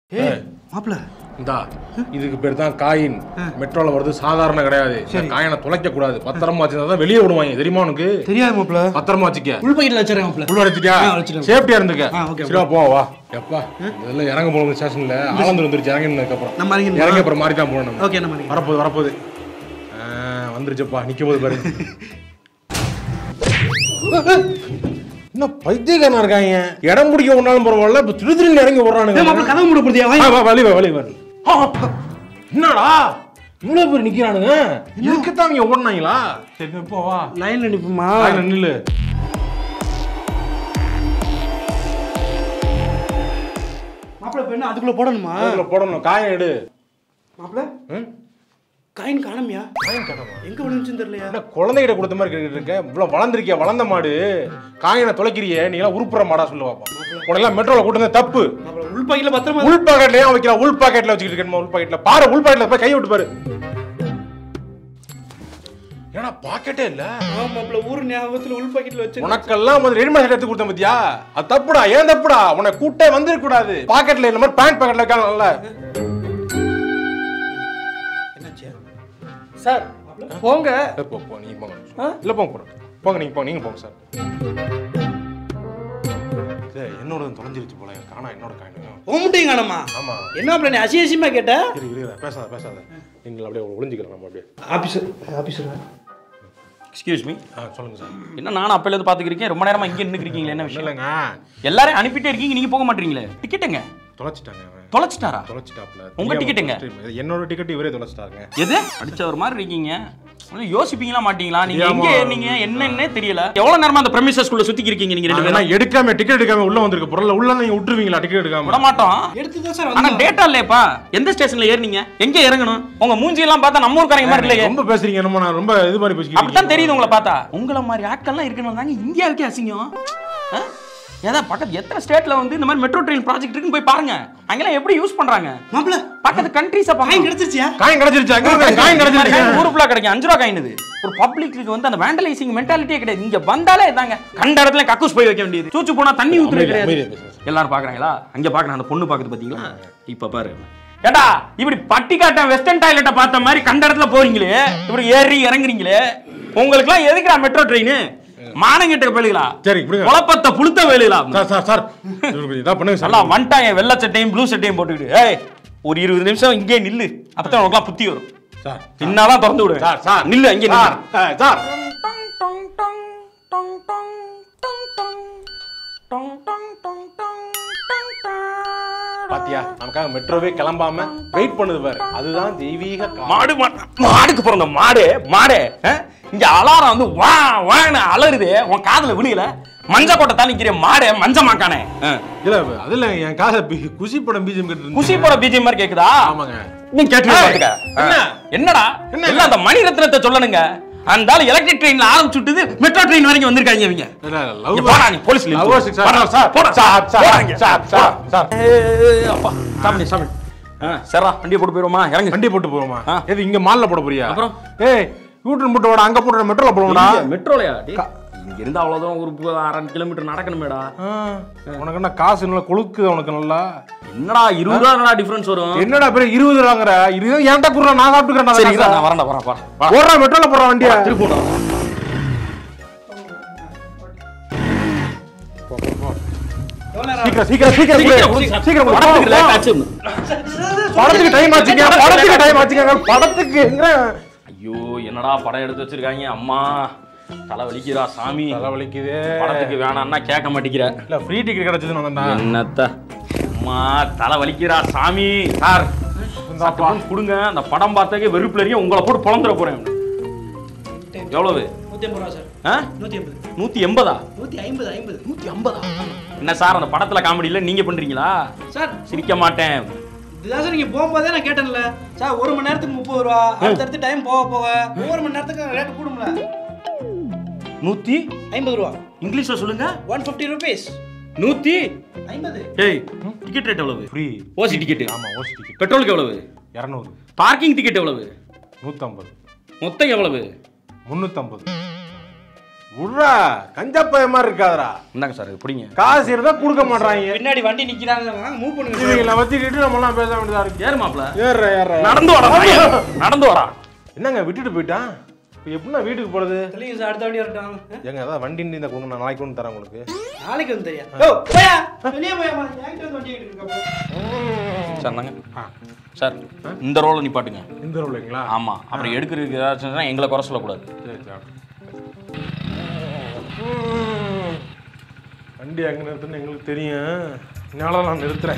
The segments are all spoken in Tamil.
ஏய் மாப்பிள இந்தா இதுக்கு பேர் தான் காயின் மெட்ரோல வருது சாதாரண கிடையாது இந்த காயினை தொலைக்க கூடாது பத்திரமா வச்சிருந்தா தான் வெளியே விடுவாங்க தெரியுமா உனக்கு தெரியாது மாப்பிள பத்திரமா வச்சுக்க உள் பக்கெட்ல வச்சிருக்கேன் மாப்பிள உள்ள வச்சுட்டியா ஆ, வச்சிட்டேன். சேஃப்டியா இருந்துக்க ஆ, okay, சரிவா போ வா எப்பா இதெல்லாம் இறங்க போகணும் ஸ்டேஷன்ல ஆலந்தூர் வந்துருச்சு இறங்கினதுக்கு அப்புறம் நம்ம இறங்கிடணுமா? இறங்கி அப்புறம் மாறி தான் போகணும் நம்ம ஓகே நம்ம இறங்கிடலாம். வரப்போகுது வரப்போகுது ஆ, வந்துருச்சுப்பா நிக்க போது பாரு என்ன பைத்தியக்காரனா இருக்காங்க இடம் பிடிக்க ஒன்னாலும் பரவாயில்ல இப்ப திரு திருன்னு இறங்கி ஏய், மாப்பிள விடுறானுங்க கதவு மூட போடுதியா வா, வா, வழி வா, வழி வா. ஆ, என்னடா இவ்வளவு பேர் நிக்கிறானுங்க இதுக்குத்தான் அவங்க ஓடுனாங்களா சரி இப்போ வா லைன்ல நிப்போமா வாயில நில்லு மாப்பிள இப்ப என்ன அதுக்குள்ள போடணுமா அதுல போடணும் காயம் எடு மாப்பிள ம்? காயின் காணமியா காயம் கடமா எங்க விழுந்துச்சுன்னு தெரியலையா என்ன குழந்தைகிட்ட கொடுத்த மாதிரி கேட்டுட்டு இருக்க இவ்வளவு வளர்ந்துருக்கிய வளர்ந்த மாடு காயினை தொலைக்கிறியே நீ எல்லாம் உருப்புற மாடா சொல்லு பாப்பா உனெல்லாம் மெட்ரோல கூட்டு தப்பு மாப்பிள உள் பக்கெட்ல பத்திரமா உள் பாக்கெட்ல ஏன் வைக்கிறா உள் பாக்கெட்ல வச்சுக்கிட்டு இருக்கேன் உள் பாக்கெட்ல பாரு உள் பாக்கெட்ல போய் கை விட்டு பாரு ஏன்னா பாக்கெட்டே இல்ல ஆமா மாப்பிள ஊர் ஞாபகத்துல உள் பக்கெட்ல வச்சு உனக்கெல்லாம் வந்து ரெடிமேட் எடுத்து கொடுத்தேன் பாத்தியா அது தப்புடா ஏன் தப்புடா உன்னை கூட்டே வந்திருக்க கூடாது பாக்கெட்ல இந்த மாதிரி பேண்ட் பாக்கெட்ல வைக்கலாம்ல என்னாச்சு சார் போங்க ஏய், போ போ நீங்க போங்க இல்ல போங்க போங்க போங்க நீங்க போங்க நீங்க போங்க சார் சரி, என்னோட தொலைஞ்சிருச்சு போல காணா என்னோட காயின் உன்கிட்டயும் காணமா ஆமா என்ன மாப்பிள நீ அசியசியமா கேட்ட சரி இருங்க பேசாத பேசாத நீங்கள் அப்படியே ஒளிஞ்சிக்கலாம் நம்ம அப்படியே ஆபீசர் ஆபீசர் எக்ஸ்கியூஸ் மீ ஆ சொல்லுங்க சார் என்ன நானும் அப்பையிலேருந்து பார்த்துக்கிறீங்க ரொம்ப நேரமா இங்கே நின்றுக்கிறீங்களே என்ன விஷயம் இல்லைங்க எல்லாரும் அனுப்பிட்டே இருக்கீங்க நீங்க போக மாட்டீங்களே டிக்கெட்டுங்க தொலைச்சிட்டாங்க அவன் தொலைச்சிட்டாரா தொலைச்சிட்டாப்ல உங்க டிக்கெட்டுங்க? என்னோட டிக்கெட் இவரே தொலைச்சிட்டாங்க எது அடிச்ச ஒரு மாதிரி இருக்கீங்க கொஞ்சம் யோசிப்பீங்களா மாட்டீங்களா நீங்க தெரியாம- எங்க ஏறினீங்க என்னன்னே தெரியல எவ்வளவு நேரமா அந்த பிரமிசஸ்குள்ள சுத்தி இருக்கீங்க நீங்க ரெண்டு பேரும் நான் எடுக்காம டிக்கெட் எடுக்காம உள்ள வந்திருக்க பொருள் உள்ள நீங்க விட்டுருவீங்களா டிக்கெட் விட எடுக்காம மாட்டோம் எடுத்து தான் சார் ஆனா வந்தோம். டேட்டா இல்லையப்பா எந்த ஸ்டேஷன்ல ஏறினீங்க எங்க இறங்கணும் உங்க மூஞ்சி எல்லாம் பார்த்தா நம்ம ஊர்க்காரங்க மாதிரி இல்லையே ரொம்ப பேசுறீங்க என்னமோ நான் ரொம்ப இது மாதிரி பேசிக்கிறீங்க அப்படித்தான் தெரியுது உங்களை பார்த்தா உங்களை மாதிரி ஆட்கள்லாம் இருக்கணும் தாங்க இந்தியாவுக்கே அசிங்கம் ஆ? ஏதா பக்கத்து எத்தனை ஸ்டேட்ல வந்து இந்த மாதிரி மெட்ரோ ட்ரெயின் ப்ராஜெக்ட் இருக்குன்னு போய் பாருங்க அங்கெல்லாம் எப்படி யூஸ் பண்றாங்க மாப்பிள பக்கத்து கண்ட்ரீஸை காயின் பாருங்க கிடைச்சிருச்சியா காயின் கிடைச்சிருச்சு அங்க இருக்கு, காயின் கிடைச்சிருச்சு ஊரு ஃபுல்லா கிடைக்கும் அஞ்சு ரூபா காயின் இது ஒரு பப்ளிக்கு வந்து அந்த வேண்டலைசிங் மென்டாலிட்டியே கிடையாது இங்க வந்தாலே இதாங்க கண்ட இடத்துல கக்கூஸ் போய் வைக்க வேண்டியது சூச்சு போனா தண்ணி ஊத்துறது அமைதியா, கிடையாது அமைதியா பேசுங்க எல்லாரும் பாக்குறாங்களா அங்க பாக்குறேன் அந்த பொண்ணு பாக்குது பாத்தீங்களா இப்ப பாரு ஏடா இப்படி பட்டிக்காட்டன் வெஸ்டர்ன் டாய்லெட்டை பார்த்த மாதிரி கண்ட இடத்துல போறீங்களே இப்படி ஏறி இறங்குறீங்களே உங்களுக்குலாம் எதுக்குடா மெட்ரோ ட்ரெயின் மானங்கிட்ட போயிடுங்களா சரி விடுங்க குழப்பத்தை புளுத்த வேலையிலா சார் சார் சார் இவருக்கு இதா பண்ணுங்க சார் நல்லா வந்துட்டான் என் வெள்ளை சட்டையும் ப்ளூ சட்டையும் போட்டுக்கிட்டு ஏய் ஒரு இருபது நிமிஷம் இங்கே நில்லு அப்பதான் உனக்குலாம் புத்தி வரும் சார் பின்னாலாம் திறந்து விடு சார் சார் நில்லு அங்கே சார் நில்லு ஆ, சார் பாத்தியா நமக்காக மெட்ரோவே கிளம்பாம வெயிட் பண்ணுது பாரு அதுதான் தெய்வீக காலம். மாடு மா- மாடுக்கு பிறந்த மாடு மாடு ஆ? இங்க அலாரம் வந்து வா வான்னு அலறுது உன் காதுல விழுகல மஞ்ச கோட்டை தான் நிக்கிற மாடு மஞ்ச மாக்கானே ஆ. இல்ல அதுல என் காதை பி- குஷி படம் பீஜம் கேட்டு குஷி போட பிஜிஎம் மாதிரி கேக்குதா ஆமாங்க நீ கேட்டு ஏய், பாத்துக்க என்ன? என்னடா என்ன? எல்லாம் அந்த மணிரத்னத்தை சொல்லணுங்க அந்த ஆளு எலக்ட்ரிக் ட்ரெயின்ல ஆரம்பிச்சுட்டுது மெட்ரோ ட்ரெயின் வரைக்கும் வந்திருக்காங்க இவங்க இல்ல, love இங்க போடா நீ போலீஸ்ல love இழுத்து. sick sir. போடா, சார், போடா, சார், சார், போடா இங்க. Sir, sir, sir. ஏய், அப்பா சாமி சாமி ஆ சரிடா வண்டியை போட்டு போயிருவோமா இறங்கு வண்டி போட்டு போவோமா ஆ. எது இங்க மால்ல போட போறியா அப்புறம்? ஏய் யூட்டன் போட்டு வாடா அங்க போட்டு மெட்ரோல போடுவோம்டா மெட்ரோலயா இங்க இருந்து அவ்வளவு தூரம் ஒரு பு- அரை கிலோமீட்டர் நடக்கணுமேடா ஆ, உனக்கு என்ன காசு நல்லா கொழுக்குது உனக்கு நல்லா என்னடா இருபது ரூபா என்னடா டிஃபரன்ஸ் வரும் என்னடா பெரிய இருபது ரூபாங்கிற இருபது ஏன்டா குடுறா நான் சாப்பிட்டுக்கிறேன் சரி இரு, நான் வரேன்டா வரேன் வரேன் போடுறா மெட்ரோல போடுற வண்டியா திருப்பி விடுறேன். சீக்கிரம் சீக்கிரம் சீக்கிரம் சீக்கிரம் கொடு. விடு. சீக்கிரம் கொடு. படத்துக்கு போ, late போ. ஆச்சுன்னு. படத்துக்கு டைம் ஆச்சுங்க படத்துக்கு டைம் ஆச்சுங்க படத்துக்கு எங்க ஐயோ என்னடா படம் எடுத்து வச்சிருக்காங்க அம்மா தலை வலிக்குதா சாமி தலை வலிக்குது படத்துக்கு வேணாம்னா கேட்க மாட்டேங்கிற இல்ல ஃப்ரீ டிக்கெட் கிடைச்சதுன்னு வந்தா என்னத்த அம்மா தலை வலிக்கிறா சாமி சார் சட்டுப்புன்னு கொடுங்க அந்த படம் பார்த்ததுக்கே வெறுப்புல இருக்கேன் உங்களை போட்டு பொழந்துட போறேன் எவ்வளவு நூத்தி ஐம்பது ரூபா சார் ஆ? நூத்தி ஐம்பது நூத்தி எண்பதா நூத்தி ஐம்பது ஐம்பது நூத்தி ஐம்பதா என்ன சார் அந்த படத்துல காமெடி இல்ல நீங்க பண்றீங்களா சார் சிரிக்க மாட்டேன் இதுதான் சார் நீங்க போகும்போதே நான் கேட்டேன்ல சார் ஒரு மணி நேரத்துக்கு முப்பது ரூபா அடுத்தடுத்து டைம் போக போக ஒவ்வொரு மணி நேரத்துக்கு ரேட் கூடும்ல நூத்தி ஐம்பது ரூபா இங்கிலீஷ்ல சொல்லுங்க ஒன் ஃபிஃப்டி ருபீஸ் நூத்தி ஐம்பது ஏய் டிக்கெட் ரேட் எவ்வளவு ஃப்ரீ ஓசி டிக்கெட் ஆமா ஓசி டிக்கெட் பெட்ரோலுக்கு எவ்வளவு இரநூறு பார்க்கிங் டிக்கெட் எவ்வளவு நூற்றம்பது மொத்தம் எவ்வளவு முந்நூற்றம்பது உட்றா கஞ்சா பைய மாதிரி இருக்காதடா இந்தாங்க சார் இது பிடிங்க காசு இருந்தா கொடுக்க மாட்றாங்க பின்னாடி வண்டி நிக்கிறாங்க மூவ் பண்ணுங்க இவங்களை வச்சுக்கிட்டு நம்ம எல்லாம் பேச வேண்டியதா இருக்கு ஏறு மாப்ள ஏற ஏற நடந்து வரா நாயே. நடந்து வரா என்னங்க விட்டுட்டு போயிட்டான் இப்போ எப்படின்னா வீட்டுக்கு போறது சொல்லுங்க சார் அடுத்த வண்டி வரட்டும் ஏங்க அதான் வண்டி இந்த கொண்டு நான் நாளைக்கு கொண்டு தரேன் உங்களுக்கு நாளைக்கு வந்து தெரியா ஓ போயா வெளியே போயா என்கிட்ட வந்து வண்டி எடுத்துட்டு இருக்க சார் நாங்க சார் இந்த ரோலை நிப்பாட்டுங்க இந்த ரோலுங்களா ஆமா அப்புறம் எடுக்கிறதுக்கு ஏதாச்சும் எங்களை குறை சொல்லக்கூடாது சரி சரி வண்டி அங்கே நிறுத்துன்னு எங்களுக்கு தெரியும் என்னால நான் நிறுத்துறேன்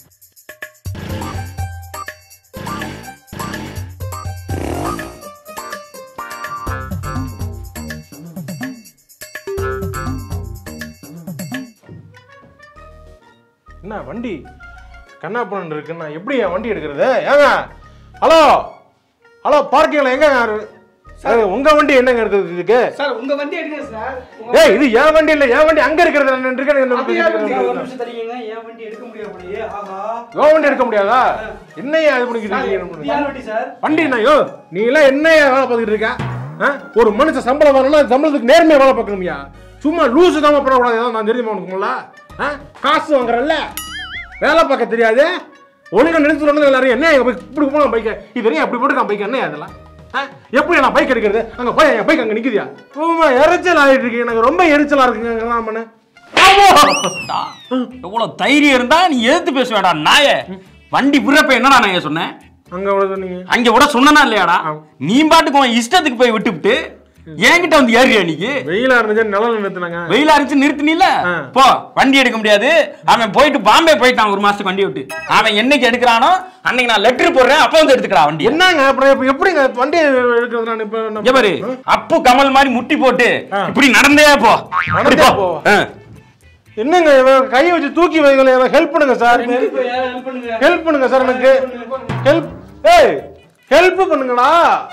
என்ன வண்டி கண்ணாப்பண்ணன் இருக்குன்னா எப்படி என் வண்டி எடுக்கிறது ஏங்க ஹலோ ஹலோ பார்க்கிங்ல எங்க சார் உங்க வண்டி என்னங்க இருக்குது இதுக்கு சார் உங்க வண்டி எடுங்க சார் உங்க- ஏய் இது என் வண்டி இல்ல என் வண்டி அங்க இருக்கிறது நான் இருக்கேன் அது யார் வண்டி? சார், ஒரு நிமிஷம் தரீங்க என் வண்டி எடுக்க முடியாது அப்படியே ஆஹா உன் வண்டி எடுக்க முடியாதா என்னையா இது பண்ணிக்கிட்டு இது இருக்கீங்க யார் வண்டி சார் வண்டி என்ன யோ நீ எல்லாம் என்னையா வேலை பார்த்துக்கிட்டு இருக்க ஆ? ஒரு மனுஷன் சம்பளம் வரணும்னா அந்த சம்பளத்துக்கு நேர்மையா வேலை பார்க்கணும்யா சும்மா லூசு தான் பண்ணக்கூடாது ஏதாவது நான் தெரியுமா உனக்கு முல்ல ஆ? காசு வாங்குறல்ல வேலை பார்க்க தெரியாது ஒழுங்கா நிறுத்தி சொன்னது எல்லாரும் என்ன எங்க பைக் இப்படி போன பைக்கை இது வரையும் அப்படி போட்டுக்கான் பைக் என்ன அதெல்லாம் ஆ? எப்படி நான் பைக் எடுக்கிறது அங்க போய் என் பைக் அங்க நிக்குதியா ரொம்ப எரிச்சல் ஆயிட்டு இருக்கு எனக்கு ரொம்ப எரிச்சலா இருக்குங்க நான் பண்ண டா, எவ்வளவு தைரியம் இருந்தா நீ எதிர்த்து பேச வேண்டாம் நாயே வண்டி விடுறப்ப என்னடா நான் சொன்னேன் அங்க அவ்வளவு சொன்னீங்க அங்க விட சொன்னனா இல்லையாடா நீ பாட்டுக்கு உன் இஷ்டத்துக்கு போய் விட்டுவிட்டு என்கிட்ட வந்து ஏறியா நீ வெயிலா இருந்துச்சு நிழல் நிறுத்தினாங்க வெயிலா இருந்துச்சு நிறுத்தினில ஆ. போ வண்டி எடுக்க முடியாது அவன் போயிட்டு பாம்பே போயிட்டான் ஒரு மாசத்துக்கு வண்டி விட்டு அவன் என்னைக்கு எடுக்கிறானோ அன்னைக்கு நான் லெட்டர் போடுறேன் அப்ப வந்து எடுத்துக்கலாம் வண்டி என்னங்க அப்புறம் இப்ப எப்படிங்க வண்டி எடுக்கிறது நான் இப்ப நம்ம- இங்க பாரு அப்பு கமல் மாதிரி முட்டி போட்டு இப்படி நடந்தே போ அப்படி நடந்தே போ போ. ஆ. என்னங்க இவன் கையை வச்சு தூக்கி வைக்கல ஹெல்ப் பண்ணுங்க சார் இப்போ யார் help பண்ணுங்க ஹெல்ப் பண்ணுங்க சார் எனக்கு ஹெல்ப் ஏய் ஹெல்ப் பண்ணுங்கடா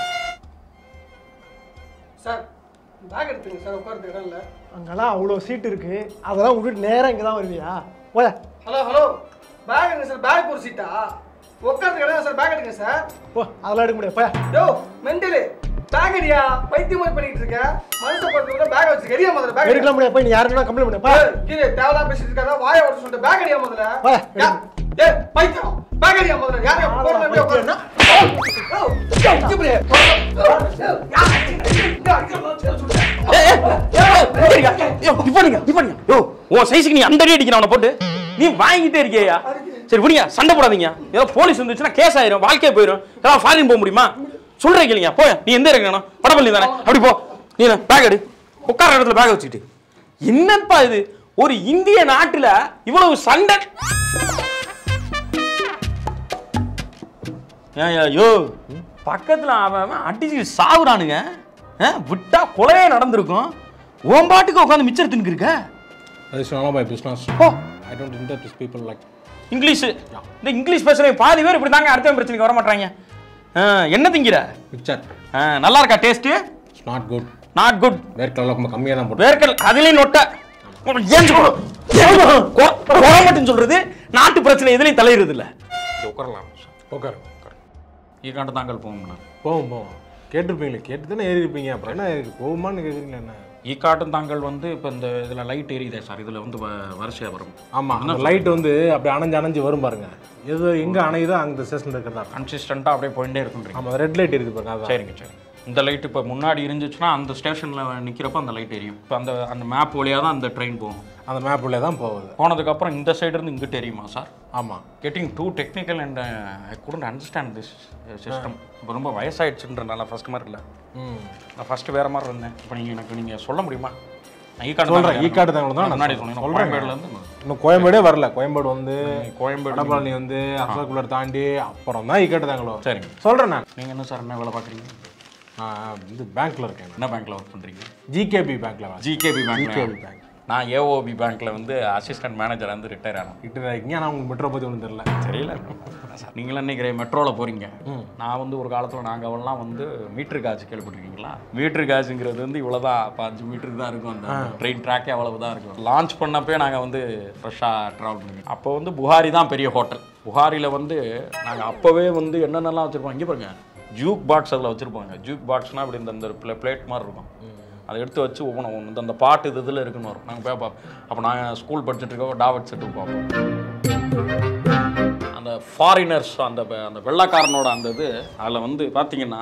சார் பேக் எடுத்துங்க சார் உட்காரத்துக்கு இடம் இல்லை அங்கெல்லாம் அவ்வளோ சீட் இருக்கு அதெல்லாம் விட்டுட்டு நேரா இங்கே தான் வருவியா போய ஹலோ ஹலோ பேக் எடுங்க சார் பேக் ஒரு சீட்டா உட்காரத்துக்கு இடம் சார் பேக் எடுங்க சார் போ அதெல்லாம் எடுக்க முடியாது போய யோ மெண்டலு பேக் அடியா பைத்தியம் மாதிரி பண்ணிட்டு இருக்க மனுஷ படத்துல கூட பேக் வச்சு எரியா முதல்ல பேக் எடுக்கலாம் முடியாது போய் நீ யாருன்னா கம்ப்ளைண்ட் பண்ண போ கீழே தேவலாம் பேசிட்டு இருக்காத வாய ஓட சொல்லிட்டு பேக் அடியா முதல்ல வா. யா- ஏய் பைத்தியம் பேக் அடியா முதல்ல யாரு போறல அப்படியே உட்காருனா ஏய், ஏய், ஏய், நிப்பாட்டுங்க. ஐயோ, நிப்பாட்டுங்க, நிப்பாட்டுங்க. யோ, உன் சைஸுக்கு நீ அந்த அடி அடிக்கிற அவனை போட்டு நீ வாங்கிட்டே இருக்கியா சரி விடுங்க சண்டை போடாதீங்க ஏதோ போலீஸ் வந்துச்சுன்னா கேஸ் ஆயிரும் வாழ்க்கையே போயிடும் ஏதாவது ஃபாரின் போக முடியுமா சொல்றேன் கேளுங்க போய் நீ எந்த இருக்கணும் வடபள்ளி தானே அப்படி போ நீ பேக் எடு உட்கார இடத்துல பேக் வச்சுக்கிட்டு என்னப்பா இது ஒரு இந்திய நாட்டுல இவ்வளவு சண்டை ஏன் ஐயோ பக்கத்துல அவன் அவன் அடிச்சு சாவுறானுங்க ஆ, விட்டா கொலையே நடந்திருக்கும் உன் பாட்டுக்கு உட்காந்து மிச்சர் தின்னுக்கு இருக்க That is none of my business. ஓ I don't interrupt these people like. English இந்த இங்கிலீஷ் பேசுறவங்க பாதி பேர் இப்படி தாங்க அடுத்த பிரச்சனைக்கு வர மாட்டாங்க ஆ, என்ன திங்கிற Picture. ஆ, நல்லா இருக்கா taste It's not good. Not good வேர் கலர்ல ரொம்ப கம்மியா தான் போட்டு வேர்க்கல் அதுலயும் நொட்ட ஏன் கொலை மட்டும் சொல்றது நாட்டு பிரச்சனை எதுலயும் தலையிறது இல்ல உட்காரலாம் உட்காரு உட்காரு ஈகாண்டு தாங்கள் போகணும் போவோம் போவோம் கேட்டிருப்பீங்களே கேட்டு தானே ஏறி இருப்பீங்க அப்புறம் என்ன போகுமான்னு கேட்குறீங்களா என்ன ஈக்காட்டும் தாங்கள் வந்து இப்போ இந்த இதில் லைட் எரியுதே சார் இதில் வந்து வ- வரிசையா வரும் ஆமா அந்த லைட் வந்து அப்படி அணைஞ்சு அணைஞ்சு வரும் பாருங்க எது எங்க அணையுதோ அந்த ஸ்டேஷன்ல இருக்கிறதா இருக்கும். கன்சிஸ்டண்ட்டாக அப்படியே போயிட்டே இருக்குன்றீங்க ஆமா ரெட் லைட் இருக்குது பாருங்க அதான் சரிங்க சரி இந்த லைட் இப்போ முன்னாடி இருந்துச்சுன்னா அந்த ஸ்டேஷனில் நிற்கிறப்ப அந்த லைட் எரியும் இப்போ அந்த அந்த மேப் வழியாக தான் அந்த ட்ரெயின் போகும் அந்த மேப் உள்ளே தான் போகுது போனதுக்கப்புறம் இந்த சைடு இருந்து இங்கிட்டு எரியுமா சார் ஆமா getting too technical and I couldn't understand this system இப்போ ரொம்ப வயசாயிடுச்சுன்றனால ஃபர்ஸ்ட் மாதிரி இல்லை ம் நான் ஃபர்ஸ்ட் வேற மாதிரி இருந்தேன் இப்போ நீங்கள் எனக்கு நீங்கள் சொல்ல முடியுமா நான் ஈக்காடு சொல்றேன். தாங்க ஈக்காடு தாங்க தான் நான் முன்னாடி சொல்றேன். சொன்னேன் கோயம்பேடுலேருந்து இன்னும் கோயம்பேடே வரல கோயம்பேடு வந்து கோயம்பேடு வடபழனி வந்து அசோக்குள்ளர் தாண்டி அப்புறம் தான் இக்கட்டு தாங்களோ சரிங்க சொல்றேன் நான் நீங்கள் என்ன சார் என்ன வேலை பார்க்குறீங்க நான் வந்து பேங்க்ல இருக்கேன் என்ன பேங்க்ல ஒர்க் பண்ணுறீங்க ஜிகேபி பேங்க்ல ஜிகேபி பேங்க்ல ஜிகேபி பேங்க் நான் ஏஓபி பேங்க்ல வந்து அசிஸ்டன்ட் மேனேஜர் வந்து ரிட்டையர் ஆனேன் கிட்ட இருக்கீங்க ஆனால் உங்களுக்கு மெட்ரோ பற்றி ஒன்றும் தெரியல தெரியல நீங்களும் இன்னைக்கு மெட்ரோவில் போறீங்க நான் வந்து ஒரு காலத்தில் நாங்கள் அவெல்லாம் வந்து மீட்டர் காஜ் கேள்விப்பட்டிருக்கீங்களா மீட்டர் காஜுங்கிறது வந்து இவ்வளோதான் அப்போ அஞ்சு மீட்டருக்கு தான் இருக்கும் அந்த ட்ரெயின் ட்ராக்கே அவ்வளவு தான் இருக்கும் லான்ச் பண்ணப்பே நாங்கள் வந்து ஃப்ரெஷ்ஷாக ட்ராவல் பண்ணி அப்போ வந்து புகாரி தான் பெரிய ஹோட்டல் புகாரியில் வந்து நாங்கள் அப்போவே வந்து என்னென்னலாம் வச்சுருப்போம் இங்கே பாருங்க ஜூக் பாக்ஸ் அதில் வச்சுருப்பாங்க ஜூக் பாக்ஸ்னால் அப்படி இந்த இந்த பிளேட் மாதிரி இருக்கும் அதை எடுத்து வச்சு ஒவ்வொன்று ஒன்று இந்த- அந்த பாட்டு இது இதில் இருக்குன்னு வரும் நாங்கள் போய் பார்ப்போம் அப்போ நான் ஸ்கூல் படிச்சுட்டு இருக்கோம் டாவட் செட்டு பார்ப்போம் அந்த ஃபாரினர்ஸ் அந்த வெ- அந்த வெள்ளைக்காரனோட அந்த இது அதில் வந்து பார்த்தீங்கன்னா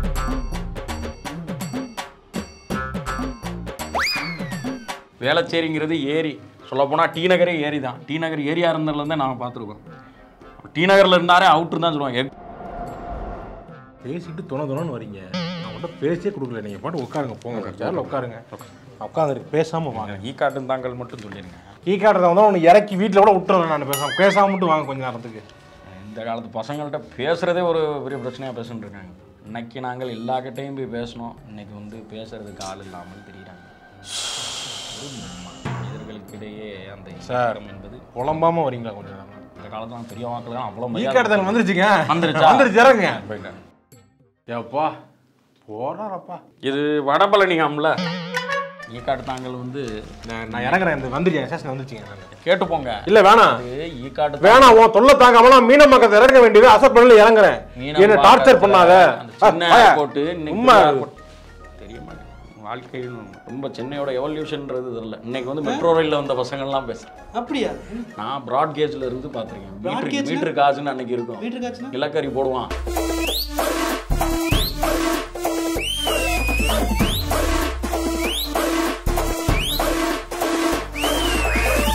வேளச்சேரிங்கிறது ஏரி சொல்லப்போனால் டி நகரே ஏரி தான் டி நகர் ஏரியா இருந்ததுலேருந்தே நாங்கள் பார்த்துருக்கோம் டி நகரில் இருந்தாரே அவுட்ரு தான் சொல்லுவாங்க எக் பேசிட்டு துணை துணைன்னு வரீங்க நான் மட்டும் பேசியே கொடுக்கல நீங்கள் பாட்டு உட்காருங்க போங்க சேரில் உட்காருங்க உட்காந்துருக்கு பேசாமல் வாங்க ஈ காட்டும் தாங்கள் மட்டும் சொல்லிடுங்க ஈ காட்டுறத வந்து உனக்கு இறக்கி வீட்டில் கூட விட்டுறேன் நான் பேசாம பேசாம மட்டும் வாங்க கொஞ்ச நேரத்துக்கு இந்த காலத்து பசங்கள்கிட்ட பேசுகிறதே ஒரு பெரிய பிரச்சனையாக பேசிட்டு இருக்காங்க இன்னைக்கு நாங்கள் எல்லா கிட்டையும் போய் பேசணும் இன்னைக்கு வந்து பேசுறதுக்கு ஆள் இல்லாமல் தெரியுறாங்க மனிதர்களுக்கு இடையே அந்த இசைக்கரம் என்பது புலம்பாம வரீங்களா கொஞ்சம் நேரம் இந்த காலத்துல பெரிய வாக்கெல்லாம் அவ்வளோ ஈ மரியாதை காட்டுதல் வந்துருச்சுங்க வந்துருச்சா? வந்துருச்சு இறங்க போயிட்டேன். ஏப்பா போறாரப்பா இது வடபழனியாம்ல ஈ காட்டு தாங்கள் வந்து நான் நான் இறங்குறேன் இந்த வந்துருச்சு ஸ்டேஷன் வந்துருச்சுங்க நான் கேட்டு போங்க இல்ல வேணாம் இது ஈ காட்டு வேணாம் உன் தொல்லை தாங்காமலாம் மீன மக்கள் இறங்க வேண்டியது அசப் பண்ணல இறங்குறேன் என்ன டார்ச்சர் பண்ணாத அந்த சின்ன ஆ, வாயா. போட்டு இன்னைக்கு உம்மா. தெரிய மாட்டேங்குது வாழ்க்கையில் ரொம்ப சென்னையோட எவல்யூஷன்ன்றது தெரியல இன்னைக்கு வந்து மெட்ரோ ரயில்ல வந்த பசங்கள்லாம் பேசுறேன் அப்படியா நான் ப்ராட் கேஜ்ல இருந்து பார்த்துருக்கேன் Broad மீட்டர் gauge னா? மீட்டர் காசுன்னு அன்னைக்கு இருக்கும் மீட்டர் காய்ச்சுனா இலக்கரி போடுவான்